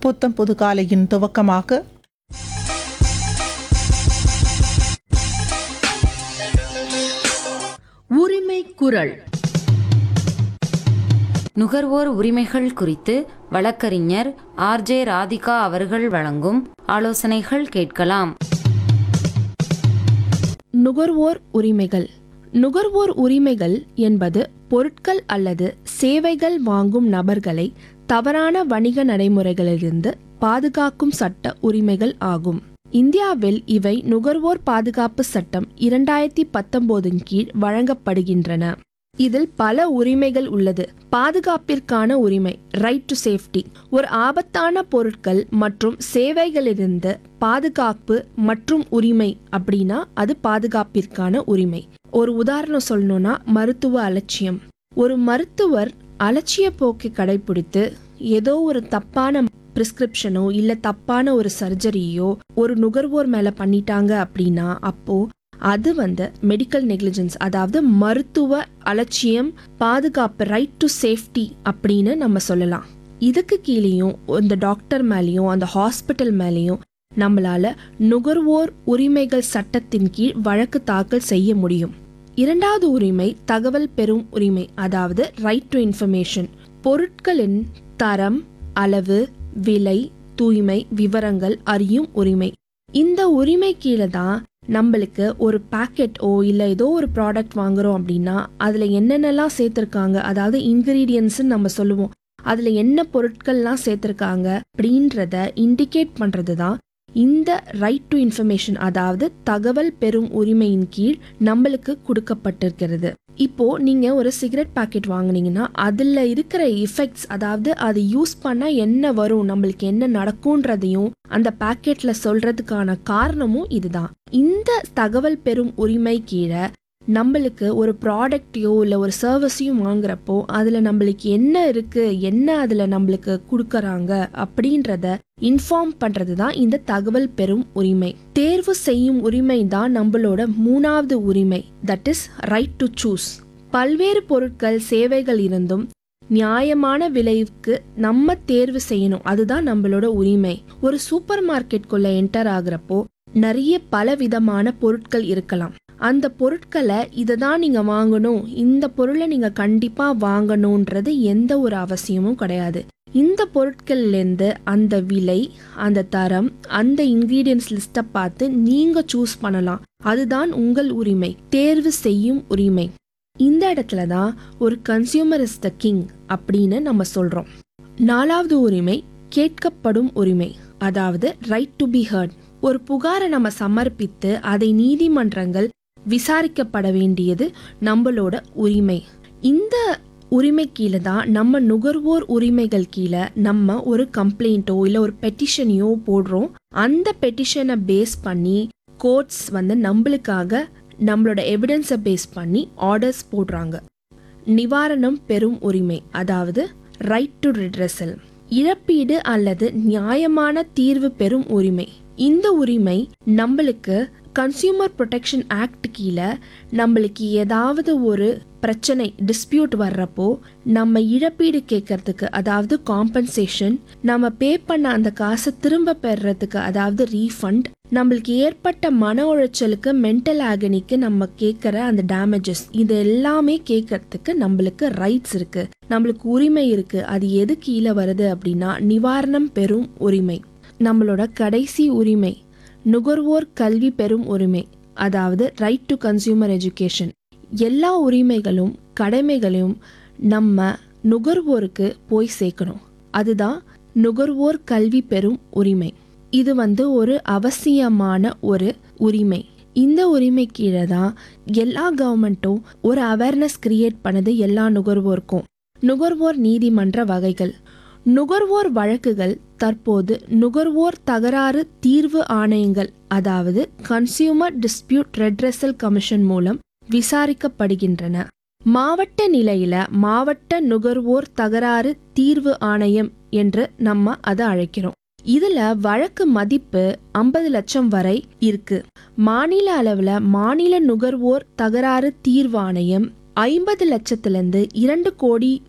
புத்தம் புது காலையின் துவக்கமாக உரிமை குரல் நுகர்வோர் உரிமைகள் குறித்து வழக்கறிஞர் ஆர்ஜே ராதிகா அவர்கள் வழங்கும் ஆலோசனைகள் கேட்கலாம் நுகர்வோர் உரிமைகள் நுகர்வோர் உரிமைகள் என்பது பொருட்கள் அல்லது சேவைகள் வாங்கும் நபர்களை தவறான வணிக நடைமுறைகளிலிருந்து பாதுகாக்கும் சட்ட உரிமைகள் ஆகும் இந்தியாவில் இவை நுகர்வோர் பாதுகாப்பு சட்டம் இரண்டாயிரத்தி பத்தொன்பதின் கீழ் வழங்கப்படுகின்றன இதில் பல உரிமைகள் உள்ளது பாதுகாப்பிற்கான உரிமை ரைட் டு சேஃப்டி ஒரு ஆபத்தான பொருட்கள் மற்றும் சேவைகளிலிருந்து பாதுகாப்பு மற்றும் உரிமை அப்படின்னா அது பாதுகாப்பிற்கான உரிமை ஒரு உதாரணம் சொல்லணும்னா மருத்துவ அலட்சியம் ஒரு மருத்துவர் அலட்சிய போக்கை கடைபிடித்து ஏதோ ஒரு தப்பான பிரிஸ்கிரிப்ஷனோ இல்ல தப்பான ஒரு சர்ஜரியோ ஒரு நுகர்வோர் மேல பண்ணிட்டாங்க அப்படின்னா அப்போ அது வந்து மெடிக்கல் நெக்லிஜென்ஸ் அதாவது மருத்துவ அலட்சியம் பாதுகாப்பு ரைட் டு சேஃப்டி அப்படின்னு நம்ம சொல்லலாம் இதுக்கு கீழேயும் இந்த டாக்டர் மேலேயும் அந்த ஹாஸ்பிட்டல் மேலேயும் நம்மளால நுகர்வோர் உரிமைகள் சட்டத்தின் கீழ் வழக்கு தாக்கல் செய்ய முடியும் இரண்டாவது உரிமை தகவல் பெறும் உரிமை அதாவது ரைட் டு இன்ஃபர்மேஷன் பொருட்களின் தரம் அளவு விலை தூய்மை விவரங்கள் அறியும் உரிமை இந்த உரிமை கீழே தான் நம்மளுக்கு ஒரு பாக்கெட் ஓ இல்லை ஏதோ ஒரு ப்ராடக்ட் வாங்குறோம் அப்படின்னா அதில் என்னென்னலாம் சேர்த்துருக்காங்க அதாவது இன்க்ரீடியன்ஸ்னு நம்ம சொல்லுவோம் அதில் என்ன பொருட்கள்லாம் சேர்த்துருக்காங்க அப்படின்றத இண்டிகேட் பண்ணுறது தான் இந்த ரைட் டு இன்ஃபர்மேஷன் அதாவது தகவல் பெறும் உரிமையின் கீழ் நம்மளுக்கு கொடுக்கப்பட்டிருக்கிறது இப்போ நீங்க ஒரு சிகரெட் பாக்கெட் வாங்குனீங்கன்னா அதுல இருக்கிற எஃபெக்ட்ஸ் அதாவது அது யூஸ் பண்ணா என்ன வரும் நம்மளுக்கு என்ன நடக்கும்ன்றதையும் அந்த பாக்கெட்ல சொல்றதுக்கான காரணமும் இதுதான் இந்த தகவல் பெறும் உரிமை கீழே நம்மளுக்கு ஒரு ப்ராடக்டையோ இல்லை ஒரு சர்வீஸையும் வாங்குறப்போ அதில் நம்மளுக்கு என்ன இருக்கு என்ன அதில் நம்மளுக்கு கொடுக்கறாங்க அப்படின்றத இன்ஃபார்ம் பண்றது தான் இந்த தகவல் பெறும் உரிமை தேர்வு செய்யும் உரிமை தான் நம்மளோட மூணாவது உரிமை that is right to choose பல்வேறு பொருட்கள் சேவைகள் இருந்தும் நியாயமான விலைக்கு நம்ம தேர்வு செய்யணும் அதுதான் நம்மளோட உரிமை ஒரு சூப்பர் மார்க்கெட்குள்ள என்டர் ஆகுறப்போ நிறைய பல விதமான பொருட்கள் இருக்கலாம் அந்த பொருட்களை இதை தான் நீங்கள் வாங்கணும் இந்த பொருளை நீங்கள் கண்டிப்பாக வாங்கணுன்றது எந்த ஒரு அவசியமும் கிடையாது இந்த பொருட்கள்லேருந்து அந்த விலை அந்த தரம் அந்த இன்க்ரீடியன்ஸ் லிஸ்ட்டை பார்த்து நீங்கள் சூஸ் பண்ணலாம் அதுதான் உங்கள் உரிமை தேர்வு செய்யும் உரிமை இந்த இடத்துல தான் ஒரு கன்சியூமர் இஸ் த கிங் அப்படின்னு நம்ம சொல்கிறோம் நாலாவது உரிமை கேட்கப்படும் உரிமை அதாவது ரைட் டு பி ஹர்ட் ஒரு புகாரை நம்ம சமர்ப்பித்து அதை நீதிமன்றங்கள் விசாரிக்கப்பட வேண்டியது நம்மளோட உரிமை இந்த உரிமை கீழே தான் நம்ம நுகர்வோர் உரிமைகள் கீழே நம்ம ஒரு கம்ப்ளைண்ட்டோ இல்லை ஒரு பெட்டிஷனையோ போடுறோம் அந்த பெட்டிஷனை பேஸ் பண்ணி கோர்ட்ஸ் வந்து நம்மளுக்காக நம்மளோட எவிடன்ஸை பேஸ் பண்ணி ஆர்டர்ஸ் போடுறாங்க நிவாரணம் பெறும் உரிமை அதாவது ரைட் டு ரிட்ரஸல் இழப்பீடு அல்லது நியாயமான தீர்வு பெறும் உரிமை இந்த உரிமை நம்மளுக்கு கன்சியூமர் ப்ரொடெக்ஷன் ஆக்ட் கீழே நம்மளுக்கு ஏதாவது ஒரு பிரச்சனை டிஸ்பியூட் வர்றப்போ நம்ம இழப்பீடு கேட்கறதுக்கு அதாவது காம்பன்சேஷன் நம்ம பே பண்ண அந்த காசை திரும்ப பெறுறதுக்கு அதாவது ரீஃபண்ட் நம்மளுக்கு ஏற்பட்ட மன உளைச்சலுக்கு மென்டல் ஆகனிக்கு நம்ம கேட்குற அந்த டேமேஜஸ் இது எல்லாமே கேட்கறதுக்கு நம்மளுக்கு ரைட்ஸ் இருக்கு நம்மளுக்கு உரிமை இருக்கு அது எது கீழே வருது அப்படின்னா நிவாரணம் பெறும் உரிமை நம்மளோட கடைசி உரிமை நுகர்வோர் கல்வி பெறும் உரிமை அதாவது ரைட் டு கன்சியூமர் எஜுகேஷன் எல்லா உரிமைகளும் கடமைகளையும் நம்ம நுகர்வோருக்கு போய் சேர்க்கணும் அதுதான் நுகர்வோர் கல்வி பெறும் உரிமை இது வந்து ஒரு அவசியமான ஒரு உரிமை இந்த உரிமை கீழே தான் எல்லா கவர்மெண்ட்டும் ஒரு அவேர்னஸ் கிரியேட் பண்ணது எல்லா நுகர்வோருக்கும் நுகர்வோர் நீதிமன்ற வகைகள் நுகர்வோர் வழக்குகள் தற்போது நுகர்வோர் தகராறு தீர்வு ஆணையங்கள் அதாவது கன்சியூமர் டிஸ்பியூட் ரெட்ரஸல் கமிஷன் மூலம் விசாரிக்கப்படுகின்றன மாவட்ட நிலையில மாவட்ட நுகர்வோர் தகராறு தீர்வு ஆணையம் என்று நம்ம அதை அழைக்கிறோம் இதுல வழக்கு மதிப்பு ஐம்பது லட்சம் வரை இருக்கு மாநில அளவுல மாநில நுகர்வோர் தகராறு தீர்வாணையம் ஐம்பது லட்சத்திலிருந்து இரண்டு கோடி